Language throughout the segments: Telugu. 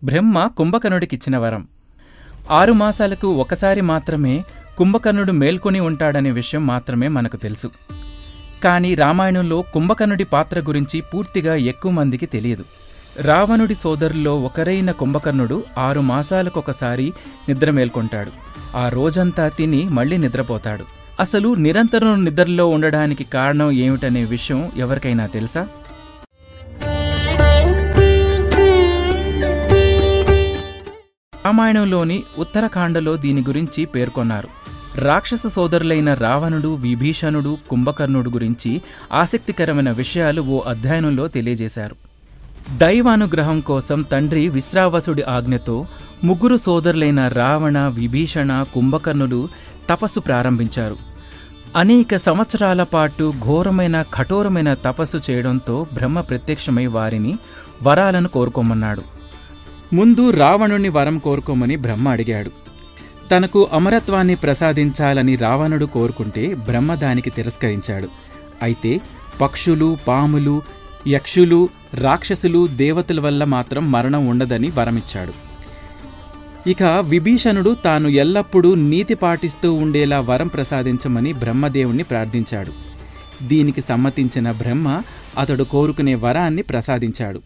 బ్రహ్మ కుంభకర్ణుడికిచ్చిన వరం ఆరు మాసాలకు ఒకసారి మాత్రమే కుంభకర్ణుడు మేల్కొని ఉంటాడనే విషయం మాత్రమే మనకు తెలుసు కానీ రామాయణంలో కుంభకర్ణుడి పాత్ర గురించి పూర్తిగా ఎక్కువ మందికి తెలియదు రావణుడి సోదరుల్లో ఒకరైన కుంభకర్ణుడు ఆరు మాసాలకొకసారి నిద్ర మేల్కొంటాడు ఆ రోజంతా తిని మళ్ళీ నిద్రపోతాడు అసలు నిరంతరం నిద్రలో ఉండడానికి కారణం ఏమిటనే విషయం ఎవరికైనా తెలుసా రామాయణంలోని ఉత్తరకాండలో దీని గురించి పేర్కొన్నారు రాక్షస సోదరులైన రావణుడు విభీషణుడు కుంభకర్ణుడు గురించి ఆసక్తికరమైన విషయాలు ఓ అధ్యయనంలో తెలియజేశారు దైవానుగ్రహం కోసం తండ్రి విశ్రావసుడి ఆజ్ఞతో ముగ్గురు సోదరులైన రావణ విభీషణ కుంభకర్ణులు తపస్సు ప్రారంభించారు అనేక సంవత్సరాల పాటు ఘోరమైన కఠోరమైన తపస్సు చేయడంతో బ్రహ్మ ప్రత్యక్షమై వారిని వరాలను కోరుకోమన్నాడు ముందు రావణుని వరం కోరుకోమని బ్రహ్మ అడిగాడు తనకు అమరత్వాన్ని ప్రసాదించాలని రావణుడు కోరుకుంటే బ్రహ్మ దానికి తిరస్కరించాడు అయితే పక్షులు పాములు యక్షులు రాక్షసులు దేవతల వల్ల మాత్రం మరణం ఉండదని వరమిచ్చాడు ఇక విభీషణుడు తాను ఎల్లప్పుడూ నీతి పాటిస్తూ ఉండేలా వరం ప్రసాదించమని బ్రహ్మదేవుణ్ణి ప్రార్థించాడు దీనికి సమ్మతించిన బ్రహ్మ అతడు కోరుకునే వరాన్ని ప్రసాదించాడు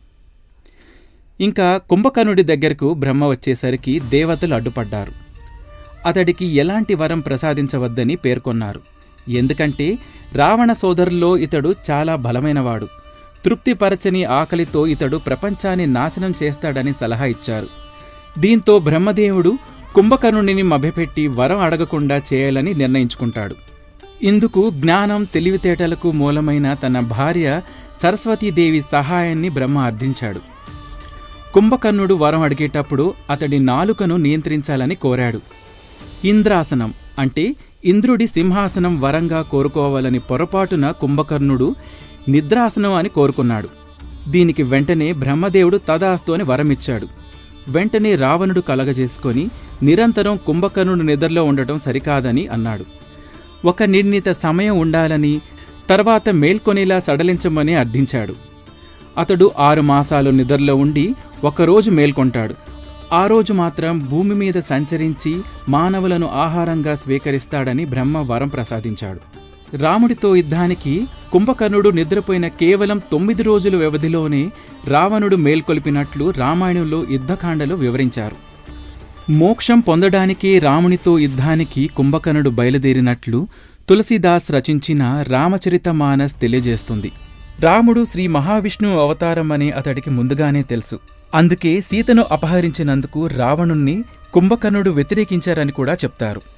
ఇంకా కుంభకర్ణుడి దగ్గరకు బ్రహ్మ వచ్చేసరికి దేవతలు అడ్డుపడ్డారు అతడికి ఎలాంటి వరం ప్రసాదించవద్దని పేర్కొన్నారు ఎందుకంటే రావణ సోదరుల్లో ఇతడు చాలా బలమైనవాడు తృప్తిపరచని ఆకలితో ఇతడు ప్రపంచాన్ని నాశనం చేస్తాడని సలహా ఇచ్చారు దీంతో బ్రహ్మదేవుడు కుంభకర్ణుడిని మభ్యపెట్టి వరం అడగకుండా చేయాలని నిర్ణయించుకుంటాడు ఇందుకు జ్ఞానం తెలివితేటలకు మూలమైన తన భార్య సరస్వతీదేవి సహాయాన్ని బ్రహ్మ అర్థించాడు కుంభకర్ణుడు వరం అడిగేటప్పుడు అతడి నాలుకను నియంత్రించాలని కోరాడు ఇంద్రాసనం అంటే ఇంద్రుడి సింహాసనం వరంగా కోరుకోవాలని పొరపాటున కుంభకర్ణుడు నిద్రాసనం అని కోరుకున్నాడు దీనికి వెంటనే బ్రహ్మదేవుడు తదాస్తు అని వరమిచ్చాడు వెంటనే రావణుడు కలగజేసుకొని నిరంతరం కుంభకర్ణుడు నిద్రలో ఉండటం సరికాదని అన్నాడు ఒక నిర్ణీత సమయం ఉండాలని తర్వాత మేల్కొనేలా సడలించమని అర్థించాడు అతడు ఆరు మాసాలు నిద్రలో ఉండి ఒకరోజు మేల్కొంటాడు ఆ రోజు మాత్రం భూమి మీద సంచరించి మానవులను ఆహారంగా స్వీకరిస్తాడని బ్రహ్మ వరం ప్రసాదించాడు రాముడితో యుద్ధానికి కుంభకర్ణుడు నిద్రపోయిన కేవలం తొమ్మిది రోజుల వ్యవధిలోనే రావణుడు మేల్కొల్పినట్లు రామాయణంలో యుద్ధకాండలో వివరించారు మోక్షం పొందడానికి రామునితో యుద్ధానికి కుంభకర్ణుడు బయలుదేరినట్లు తులసీదాస్ రచించిన రామచరిత మానస్ తెలియజేస్తుంది రాముడు శ్రీ మహావిష్ణువు అవతారమని అతడికి ముందుగానే తెలుసు అందుకే సీతను అపహరించినందుకు రావణుణ్ణి కుంభకర్ణుడు వ్యతిరేకించారని కూడా చెప్తారు